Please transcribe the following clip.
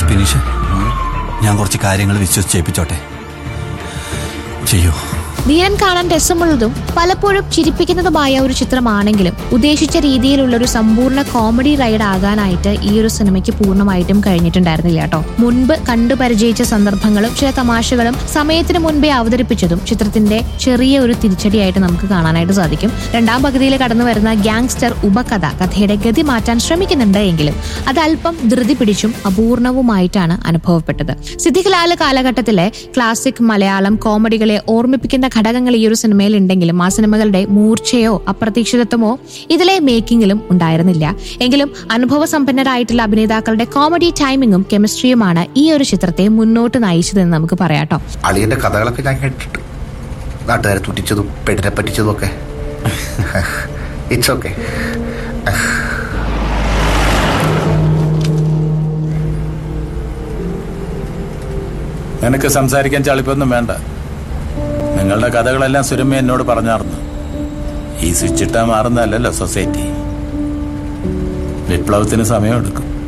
സ്പിനിഷ് ഞാൻ കുറച്ച് കാര്യങ്ങൾ വിശ്വസിച്ചേപ്പിച്ചോട്ടെ ചെയ്യൂ ധീരൻ കാണാൻ രസമുള്ളതും പലപ്പോഴും ചിരിപ്പിക്കുന്നതുമായ ഒരു ചിത്രമാണെങ്കിലും ഉദ്ദേശിച്ച രീതിയിലുള്ള ഒരു സമ്പൂർണ്ണ കോമഡി റൈഡ് ആകാനായിട്ട് ഈ ഒരു സിനിമയ്ക്ക് പൂർണ്ണമായിട്ടും കഴിഞ്ഞിട്ടുണ്ടായിരുന്നില്ല കേട്ടോ മുൻപ് കണ്ടു പരിചയിച്ച സന്ദർഭങ്ങളും ചില തമാശകളും സമയത്തിന് മുൻപേ അവതരിപ്പിച്ചതും ചിത്രത്തിന്റെ ചെറിയ ഒരു തിരിച്ചടിയായിട്ട് നമുക്ക് കാണാനായിട്ട് സാധിക്കും രണ്ടാം പകുതിയിൽ കടന്നു വരുന്ന ഗ്യാങ്സ്റ്റർ ഉപകഥ കഥയുടെ ഗതി മാറ്റാൻ ശ്രമിക്കുന്നുണ്ട് എങ്കിലും അത് അല്പം ധൃതി പിടിച്ചും അപൂർണവുമായിട്ടാണ് അനുഭവപ്പെട്ടത് സിദ്ദിഖ് ലാൽ കാലഘട്ടത്തിലെ ക്ലാസിക് മലയാളം കോമഡികളെ ഓർമ്മിപ്പിക്കുന്ന ഘടകങ്ങൾ ഈ ഒരു സിനിമയിൽ ഉണ്ടെങ്കിലും ആ സിനിമകളുടെ മൂർച്ചയോ അപ്രതീക്ഷിതത്വമോ ഇതിലെ മേക്കിങ്ങിലും ഉണ്ടായിരുന്നില്ല എങ്കിലും അനുഭവ സമ്പന്നരായിട്ടുള്ള അഭിനേതാക്കളുടെ കോമഡി ടൈമിങ്ങും കെമിസ്ട്രിയുമാണ് ഈ ഒരു ചിത്രത്തെ മുന്നോട്ട് നയിച്ചതെന്ന് നമുക്ക് പറയാട്ടോ അളിയന്റെ കഥകളൊക്കെ ഞാൻ കേട്ടിട്ട് നാട്ടുകാരെ തുറ്റിച്ചതും പെണ്ണിനെ പറ്റിച്ചതും ഒക്കെ ഇറ്റ്സ് ഓക്കെ നിനക്ക് സംസാരിക്കാൻ ചളിപ്പൊന്നും വേണ്ട നിങ്ങളുടെ കഥകളെല്ലാം സുരമ്മ എന്നോട് പറഞ്ഞാർന്നു ഈ സ്വിച്ച് ഇട്ടാ മാറുന്നതല്ലല്ലോ സൊസൈറ്റി വിപ്ലവത്തിന് സമയമെടുക്കും